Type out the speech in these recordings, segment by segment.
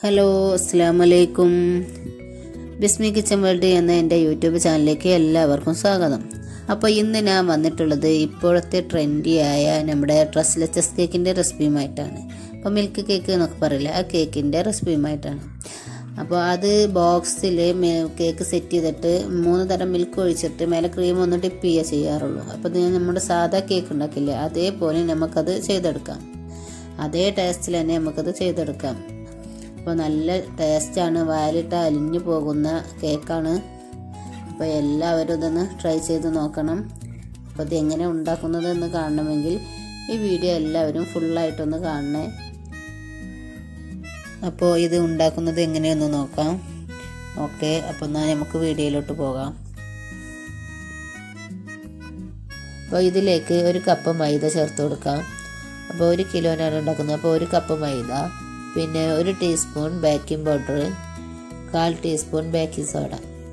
hello അസ്സാം വലൈക്കും ബിസ്മി kitchen world എന്ന എൻ്റെ യൂട്യൂബ് ചാനലിലേക്ക് എല്ലാവർക്കും സ്വാഗതം അപ്പോൾ ഇന്ന് ഞാൻ വന്നിട്ടുള്ളത് ഇപ്പോഴത്തെ ട്രെൻഡിയായ നമ്മുടെ ട്രസ്ലെച്ചസ് കേക്കിൻ്റെ റെസിപ്പിയുമായിട്ടാണ് അപ്പോൾ മിൽക്ക് കേക്ക് എന്നൊക്കെ പറയില്ല ആ കേക്കിൻ്റെ റെസിപ്പിയുമായിട്ടാണ് അപ്പോൾ അത് ബോക്സിൽ കേക്ക് സെറ്റ് ചെയ്തിട്ട് മൂന്ന് തരം മിൽക്ക് ഒഴിച്ചിട്ട് മേലെ ക്രീം ഒന്ന് ഡിപ്പ് ചെയ്യുക ചെയ്യാറുള്ളൂ അപ്പോൾ ഇത് നമ്മുടെ സാധാ കേക്ക് ഉണ്ടാക്കില്ലേ അതേപോലെ നമുക്കത് ചെയ്തെടുക്കാം അതേ ടേസ്റ്റിൽ തന്നെ നമുക്കത് ചെയ്തെടുക്കാം അപ്പോൾ നല്ല ടേസ്റ്റാണ് വാലിട്ട് അലിഞ്ഞു പോകുന്ന കേക്കാണ് അപ്പോൾ എല്ലാവരും ഇതൊന്ന് ട്രൈ ചെയ്ത് നോക്കണം അപ്പോൾ ഇത് എങ്ങനെ ഉണ്ടാക്കുന്നത് എന്ന് കാണണമെങ്കിൽ ഈ വീഡിയോ എല്ലാവരും ഫുള്ളായിട്ടൊന്ന് കാണണേ അപ്പോൾ ഇത് ഉണ്ടാക്കുന്നത് എങ്ങനെയൊന്ന് നോക്കാം ഓക്കെ അപ്പോൾ എന്നാൽ നമുക്ക് വീഡിയോയിലോട്ട് പോകാം അപ്പോൾ ഇതിലേക്ക് ഒരു കപ്പ് മൈദ ചേർത്ത് കൊടുക്കാം അപ്പോൾ ഒരു കിലോനാണ് ഉണ്ടാക്കുന്നത് അപ്പോൾ ഒരു കപ്പ് മൈദ പിന്നെ ഒരു ടീസ്പൂൺ ബേക്കിംഗ് പൗഡർ കാൽ ടീസ്പൂൺ ബേക്കിംഗ് സോഡ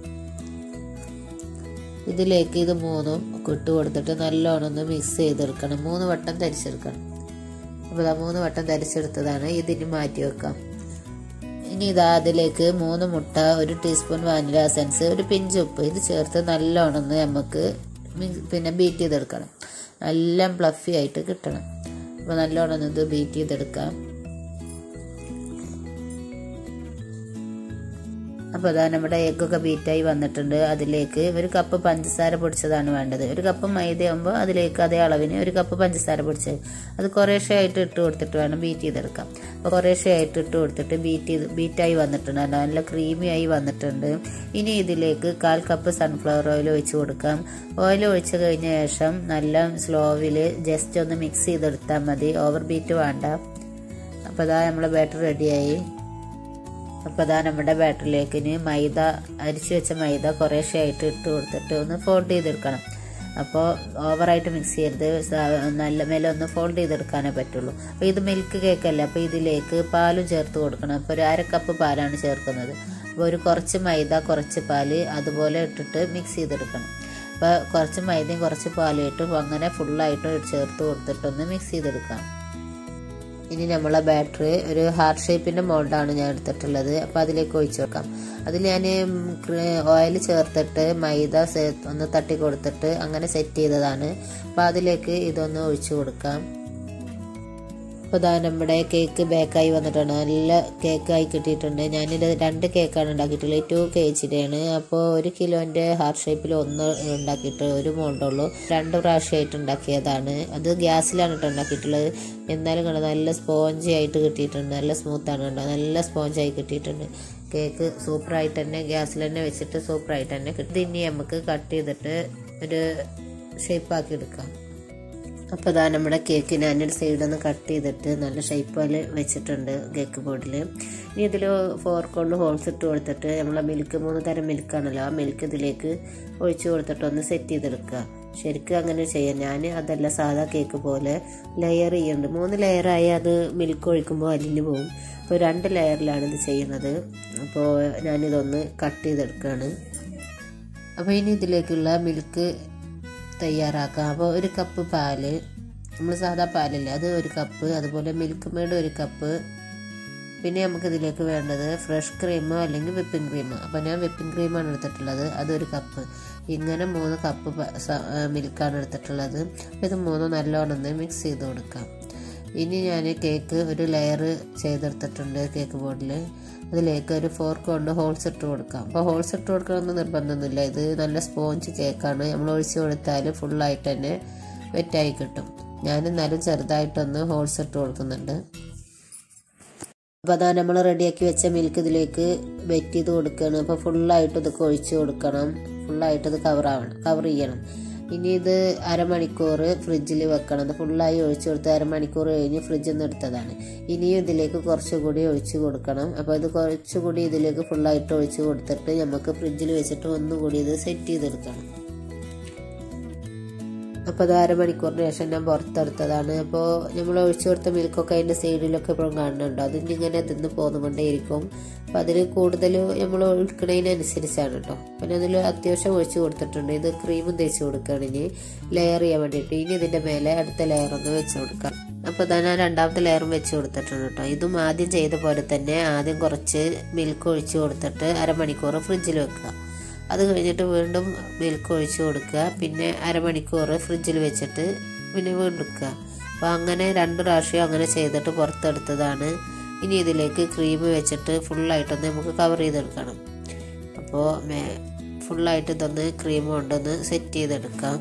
ഇതിലേക്ക് ഇത് മൂന്നും ഇട്ട് കൊടുത്തിട്ട് നല്ലോണം ഒന്ന് മിക്സ് ചെയ്തെടുക്കണം മൂന്ന് വട്ടം തരിച്ചെടുക്കണം അപ്പോൾ ഇതാ മൂന്ന് വട്ടം തരിച്ചെടുത്തതാണ് ഇതിന് മാറ്റി വെക്കാം ഇനി ഇതാ അതിലേക്ക് മൂന്ന് മുട്ട ഒരു ടീസ്പൂൺ വാനില എസൻസ് ഒരു പിഞ്ച് ഉപ്പ് ഇത് ചേർത്ത് നല്ലോണം ഒന്ന് നമുക്ക് പിന്നെ ബീറ്റ് ചെയ്തെടുക്കണം നല്ല പ്ലഫി ആയിട്ട് കിട്ടണം അപ്പോൾ നല്ലോണം ഇത് ബീറ്റ് ചെയ്തെടുക്കാം അപ്പോൾ അതാ നമ്മുടെ എഗ്ഗൊക്കെ ബീറ്റായി വന്നിട്ടുണ്ട് അതിലേക്ക് ഒരു കപ്പ് പഞ്ചസാര പൊടിച്ചതാണ് വേണ്ടത് ഒരു കപ്പ് മൈദയാകുമ്പോൾ അതിലേക്ക് അതേ അളവിന് ഒരു കപ്പ് പഞ്ചസാര പൊടിച്ചത് അത് കുറേശ്ശെ ആയിട്ട് ഇട്ട് കൊടുത്തിട്ട് വേണം ബീറ്റ് ചെയ്തെടുക്കാം അപ്പോൾ കുറേശ്ശെ ആയിട്ട് ഇട്ട് കൊടുത്തിട്ട് ബീറ്റ് ചെയ്ത് ബീറ്റായി വന്നിട്ടുണ്ട് നല്ല ക്രീമി ആയി വന്നിട്ടുണ്ട് ഇനി ഇതിലേക്ക് കാൽ കപ്പ് സൺഫ്ലവർ ഓയിൽ ഒഴിച്ച് കൊടുക്കാം ഓയിൽ ഒഴിച്ച് കഴിഞ്ഞ ശേഷം നല്ല സ്ലോവിൽ ജസ്റ്റ് ഒന്ന് മിക്സ് ചെയ്തെടുത്താൽ മതി ഓവർ ബീറ്റ് വേണ്ട അപ്പോൾ അതാ നമ്മളെ ബാറ്റർ റെഡിയായി അപ്പോൾ അതാ നമ്മുടെ ബാറ്ററിലേക്ക് മൈദ അരിച്ചു വെച്ച മൈദ കുറേശ്ശെ ആയിട്ട് ഇട്ട് കൊടുത്തിട്ട് ഒന്ന് ഫോൾഡ് ചെയ്തെടുക്കണം അപ്പോൾ ഓവറായിട്ട് മിക്സ് ചെയ്യരുത് നല്ല മേലെ ഒന്ന് ഫോൾഡ് ചെയ്തെടുക്കാനേ പറ്റുള്ളൂ അപ്പോൾ ഇത് മിൽക്ക് കേക്കല്ല അപ്പോൾ ഇതിലേക്ക് പാലും ചേർത്ത് കൊടുക്കണം അപ്പോൾ ഒരു അര കപ്പ് പാലാണ് ചേർക്കുന്നത് അപ്പോൾ ഒരു കുറച്ച് മൈദ കുറച്ച് പാല് അതുപോലെ ഇട്ടിട്ട് മിക്സ് ചെയ്തെടുക്കണം അപ്പോൾ കുറച്ച് മൈദയും കുറച്ച് പാലും ഇട്ട് അങ്ങനെ ഫുള്ളായിട്ട് ചേർത്ത് കൊടുത്തിട്ടൊന്ന് മിക്സ് ചെയ്തെടുക്കാം ഇനി നമ്മളെ ബാറ്ററി ഒരു ഹാർട്ട് ഷേപ്പിൻ്റെ മോൾഡാണ് ഞാൻ എടുത്തിട്ടുള്ളത് അപ്പോൾ അതിലേക്ക് ഒഴിച്ചു വെക്കാം അതിൽ ഞാൻ ഓയിൽ ചേർത്തിട്ട് മൈദ ഒന്ന് തട്ടി കൊടുത്തിട്ട് അങ്ങനെ സെറ്റ് ചെയ്തതാണ് അപ്പോൾ അതിലേക്ക് ഇതൊന്ന് ഒഴിച്ചു കൊടുക്കാം അപ്പോൾ ഇതാ നമ്മുടെ കേക്ക് ബേക്കായി വന്നിട്ടുണ്ട് നല്ല കേക്കായി കിട്ടിയിട്ടുണ്ട് ഞാനിത് രണ്ട് കേക്കാണ് ഉണ്ടാക്കിയിട്ടുള്ളത് ടു കെ ജിയുടെയാണ് അപ്പോൾ ഒരു കിലോൻ്റെ ഹാർട്ട് ഷേപ്പിൽ ഒന്ന് ഉണ്ടാക്കിയിട്ട് ഒരു മോണ്ടുള്ളൂ രണ്ട് പ്രാവശ്യമായിട്ട് ഉണ്ടാക്കിയതാണ് അത് ഗ്യാസിലാണ് കേട്ടോ ഉണ്ടാക്കിയിട്ടുള്ളത് എന്നാലും കണ്ടോ നല്ല സ്പോഞ്ചി ആയിട്ട് കിട്ടിയിട്ടുണ്ട് നല്ല സ്മൂത്താണ് കേട്ടോ നല്ല സ്പോഞ്ചായി കിട്ടിയിട്ടുണ്ട് കേക്ക് സൂപ്പറായിട്ട് തന്നെ ഗ്യാസിൽ തന്നെ വെച്ചിട്ട് സൂപ്പറായിട്ട് തന്നെ കിട്ടും ഇനി നമുക്ക് കട്ട് ചെയ്തിട്ട് ഒരു ഷേപ്പാക്കി എടുക്കാം അപ്പോൾ ഇതാ നമ്മുടെ കേക്ക് ഞാനൊരു സൈഡിൽ നിന്ന് കട്ട് ചെയ്തിട്ട് നല്ല ഷേപ്പിൽ വെച്ചിട്ടുണ്ട് കേക്ക് ബോർഡിൽ ഇനി ഇതിൽ ഫോർക്ക് കൊണ്ട് ഹോൾസ് ഇട്ട് കൊടുത്തിട്ട് നമ്മളെ മിൽക്ക് മൂന്ന് തരം മിൽക്കാണല്ലോ ആ മിൽക്ക് ഇതിലേക്ക് ഒഴിച്ചു കൊടുത്തിട്ട് ഒന്ന് സെറ്റ് ചെയ്തെടുക്കുക ശരിക്കും അങ്ങനെ ചെയ്യാം ഞാൻ അതല്ല സാധാ കേക്ക് പോലെ ലെയർ ചെയ്യുന്നുണ്ട് മൂന്ന് ലെയറായി അത് മിൽക്ക് ഒഴിക്കുമ്പോൾ അലിഞ്ഞു പോകും അപ്പോൾ രണ്ട് ലെയറിലാണ് ഇത് ചെയ്യുന്നത് അപ്പോൾ ഞാനിതൊന്ന് കട്ട് ചെയ്തെടുക്കുകയാണ് അപ്പോൾ ഇനി ഇതിലേക്കുള്ള മിൽക്ക് തയ്യാറാക്കാം അപ്പോൾ ഒരു കപ്പ് പാല് നമ്മൾ സാധാ പാലല്ലേ അത് ഒരു കപ്പ് അതുപോലെ മിൽക്ക് മേഡ് ഒരു കപ്പ് പിന്നെ നമുക്കിതിലേക്ക് വേണ്ടത് ഫ്രഷ് ക്രീമോ അല്ലെങ്കിൽ വിപ്പിംഗ് ക്രീമോ അപ്പോൾ ഞാൻ വിപ്പിംഗ് ക്രീമാണ് എടുത്തിട്ടുള്ളത് അതൊരു കപ്പ് ഇങ്ങനെ മൂന്ന് കപ്പ് മിൽക്കാണ് എടുത്തിട്ടുള്ളത് ഇത് മൂന്നും നല്ലോണം ഒന്ന് മിക്സ് ചെയ്ത് കൊടുക്കാം ഇനി ഞാൻ കേക്ക് ഒരു ലെയർ ചെയ്തെടുത്തിട്ടുണ്ട് കേക്ക് ബോർഡിൽ അതിലേക്ക് ഒരു ഫോർക്ക് കൊണ്ട് ഹോൾസ് ഇട്ട് കൊടുക്കാം അപ്പോൾ ഹോൾസ് ഇട്ട് കൊടുക്കണമെന്ന് നിർബന്ധമൊന്നുമില്ല ഇത് നല്ല സ്പോഞ്ച് കേക്കാണ് നമ്മൾ ഒഴിച്ച് കൊടുത്താൽ ഫുള്ളായിട്ട് തന്നെ വെറ്റായി കിട്ടും ഞാൻ എന്നാലും ചെറുതായിട്ടൊന്ന് ഹോൾസ് ഇട്ട് കൊടുക്കുന്നുണ്ട് അപ്പോൾ അതാ നമ്മൾ റെഡിയാക്കി വെച്ച മിൽക്ക് ഇതിലേക്ക് വെറ്റ് ചെയ്ത് കൊടുക്കുകയാണ് അപ്പോൾ ഫുള്ളായിട്ട് ഇതൊക്കെ ഒഴിച്ച് കൊടുക്കണം ഫുള്ളായിട്ട് ഇത് കവർ ആവണം കവർ ചെയ്യണം ഇനി ഇത് അരമണിക്കൂർ ഫ്രിഡ്ജിൽ വെക്കണം ഇത് ഫുള്ളായി ഒഴിച്ചു കൊടുത്ത് അരമണിക്കൂർ കഴിഞ്ഞ് ഫ്രിഡ്ജിൽ നിന്ന് എടുത്തതാണ് ഇനിയും ഇതിലേക്ക് കുറച്ചുകൂടി ഒഴിച്ചു കൊടുക്കണം അപ്പോൾ ഇത് കുറച്ചുകൂടി ഇതിലേക്ക് ഫുള്ളായിട്ട് ഒഴിച്ചു കൊടുത്തിട്ട് നമുക്ക് ഫ്രിഡ്ജിൽ വെച്ചിട്ട് ഒന്നുകൂടി ഇത് സെറ്റ് ചെയ്തെടുക്കണം അപ്പോൾ അത് അരമണിക്കൂറിന് ശേഷം ഞാൻ പുറത്തെടുത്തതാണ് അപ്പോൾ നമ്മൾ ഒഴിച്ചു കൊടുത്ത മിൽക്കൊക്കെ അതിൻ്റെ സൈഡിലൊക്കെ ഇപ്പോഴും കാണുന്നുണ്ട് അതിൻ്റെ ഇങ്ങനെ തിന്ന് പോന്നുകൊണ്ടേയിരിക്കും അപ്പോൾ അതിൽ കൂടുതൽ നമ്മൾ ഒഴിക്കണതിനനുസരിച്ചാണ് കേട്ടോ പിന്നെ അതിൽ അത്യാവശ്യം ഒഴിച്ചു കൊടുത്തിട്ടുണ്ട് ഇത് ക്രീമും തേച്ച് കൊടുക്കുകയാണ് ഇനി ലെയർ ചെയ്യാൻ വേണ്ടിയിട്ട് ഇനി ഇതിൻ്റെ മേലെ അടുത്ത ലെയർ ഒന്ന് വെച്ച് കൊടുക്കാം അപ്പോൾ അപ്പോൾ തന്നെ ഞാൻ രണ്ടാമത്തെ ലെയറും വെച്ച് കൊടുത്തിട്ടുണ്ട് കേട്ടോ ഇതും ആദ്യം ചെയ്ത പോലെ തന്നെ ആദ്യം കുറച്ച് മിൽക്ക് ഒഴിച്ച് കൊടുത്തിട്ട് അരമണിക്കൂർ ഫ്രിഡ്ജിൽ വെക്കുക അത് കഴിഞ്ഞിട്ട് വീണ്ടും മിൽക്ക് ഒഴിച്ച് കൊടുക്കുക പിന്നെ അരമണിക്കൂർ ഫ്രിഡ്ജിൽ വെച്ചിട്ട് പിന്നെ വീണ്ടും എടുക്കുക അപ്പോൾ അങ്ങനെ രണ്ട് പ്രാവശ്യം അങ്ങനെ ചെയ്തിട്ട് പുറത്തെടുത്തതാണ് ഇനി ഇതിലേക്ക് ക്രീം വെച്ചിട്ട് ഫുള്ളായിട്ടൊന്ന് നമുക്ക് കവർ ചെയ്തെടുക്കണം അപ്പോൾ ഫുള്ളായിട്ട് ഇതൊന്ന് ക്രീം കൊണ്ടൊന്ന് സെറ്റ് ചെയ്തെടുക്കാം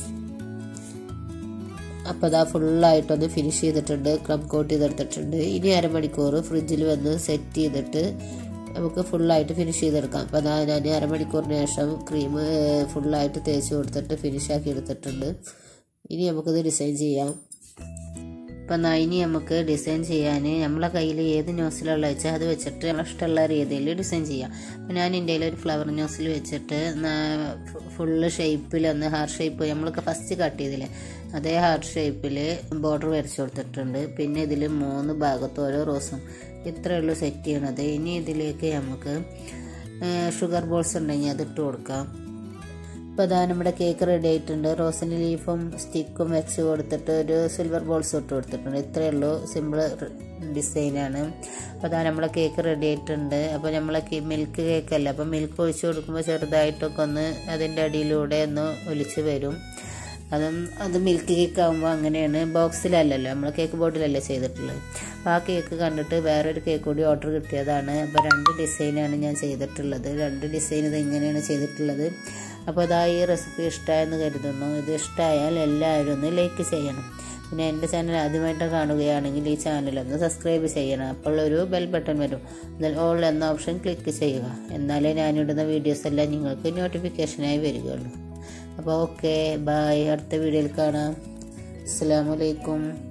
അപ്പോൾ അതാ ഫുള്ളായിട്ടൊന്ന് ഫിനിഷ് ചെയ്തിട്ടുണ്ട് ക്രം കോട്ട് ചെയ്തെടുത്തിട്ടുണ്ട് ഇനി അരമണിക്കൂർ ഫ്രിഡ്ജിൽ വന്ന് സെറ്റ് ചെയ്തിട്ട് നമുക്ക് ഫുള്ളായിട്ട് ഫിനിഷ് ചെയ്തെടുക്കാം അപ്പോൾ അതാ ഞാൻ അരമണിക്കൂറിന് ശേഷം ക്രീം ഫുള്ളായിട്ട് തേച്ച് കൊടുത്തിട്ട് ഫിനിഷ് ആക്കി എടുത്തിട്ടുണ്ട് ഇനി നമുക്കിത് ഡിസൈൻ ചെയ്യാം അപ്പം എന്നാൽ ഇനി നമുക്ക് ഡിസൈൻ ചെയ്യാൻ നമ്മളെ കയ്യിൽ ഏത് ന്യൂസിലുള്ള വെച്ചാൽ അത് വെച്ചിട്ട് നമ്മളെ ഇഷ്ടമുള്ള രീതിയിൽ ഡിസൈൻ ചെയ്യാം അപ്പം ഞാൻ എൻ്റെ ഒരു ഫ്ലവർ ന്യൂസിൽ വെച്ചിട്ട് ഫുള്ള് ഷേപ്പിലൊന്ന് ഹാർട്ട് ഷേപ്പ് നമ്മളൊക്കെ ഫസ്റ്റ് കട്ട് ചെയ്തില്ലേ അതേ ഹാർട്ട് ഷേപ്പിൽ ബോർഡർ വരച്ചു കൊടുത്തിട്ടുണ്ട് പിന്നെ ഇതിൽ മൂന്ന് ഭാഗത്ത് ഓരോ റോസും ഇത്രയേ ഉള്ളൂ സെറ്റ് ചെയ്യണത് ഇനി ഇതിലേക്ക് നമുക്ക് ഷുഗർ ബോൾസ് ഉണ്ടെങ്കിൽ അത് ഇട്ട് കൊടുക്കാം ഇപ്പോൾ അതാ നമ്മുടെ കേക്ക് റെഡി ആയിട്ടുണ്ട് റോസിന് ലീഫും സ്റ്റിക്കും വെച്ച് കൊടുത്തിട്ട് ഒരു സിൽവർ ബോൾസ് ഇട്ട് കൊടുത്തിട്ടുണ്ട് ഇത്രയേ ഉള്ളൂ സിമ്പിൾ ഡിസൈനാണ് അപ്പോൾ അതാ നമ്മളെ കേക്ക് റെഡി ആയിട്ടുണ്ട് അപ്പോൾ നമ്മളെ മിൽക്ക് കേക്ക് അല്ല അപ്പോൾ മിൽക്ക് ഒഴിച്ച് കൊടുക്കുമ്പോൾ ചെറുതായിട്ടൊക്കെ ഒന്ന് അതിൻ്റെ അടിയിലൂടെ ഒന്ന് ഒലിച്ച് വരും അതും അത് മിൽക്ക് കേക്ക് ആകുമ്പോൾ അങ്ങനെയാണ് ബോക്സിലല്ലല്ലോ നമ്മൾ കേക്ക് ബോർഡിലല്ലേ ചെയ്തിട്ടുള്ളത് അപ്പോൾ ആ കേക്ക് കണ്ടിട്ട് വേറൊരു കേക്ക് കൂടി ഓർഡർ കിട്ടിയതാണ് അപ്പോൾ രണ്ട് ഡിസൈനാണ് ഞാൻ ചെയ്തിട്ടുള്ളത് രണ്ട് ഡിസൈൻ ഇത് ഇങ്ങനെയാണ് ചെയ്തിട്ടുള്ളത് അപ്പോൾ അതാ ഈ റെസിപ്പി ഇഷ്ടമായെന്ന് കരുതുന്നു ഇത് ഇഷ്ടമായാൽ എല്ലാവരും ഒന്ന് ലൈക്ക് ചെയ്യണം പിന്നെ എൻ്റെ ചാനൽ ആദ്യമായിട്ട് കാണുകയാണെങ്കിൽ ഈ ചാനൽ ഒന്ന് സബ്സ്ക്രൈബ് ചെയ്യണം അപ്പോൾ ഒരു ബെൽ ബട്ടൺ വരും അതിൽ ഓൾ എന്ന ഓപ്ഷൻ ക്ലിക്ക് ചെയ്യുക എന്നാലേ ഞാനിടുന്ന വീഡിയോസ് എല്ലാം നിങ്ങൾക്ക് നോട്ടിഫിക്കേഷനായി വരികയുള്ളൂ അപ്പോൾ ഓക്കെ ബായ് അടുത്ത വീഡിയോയിൽ കാണാം അസ്സാം വലൈക്കും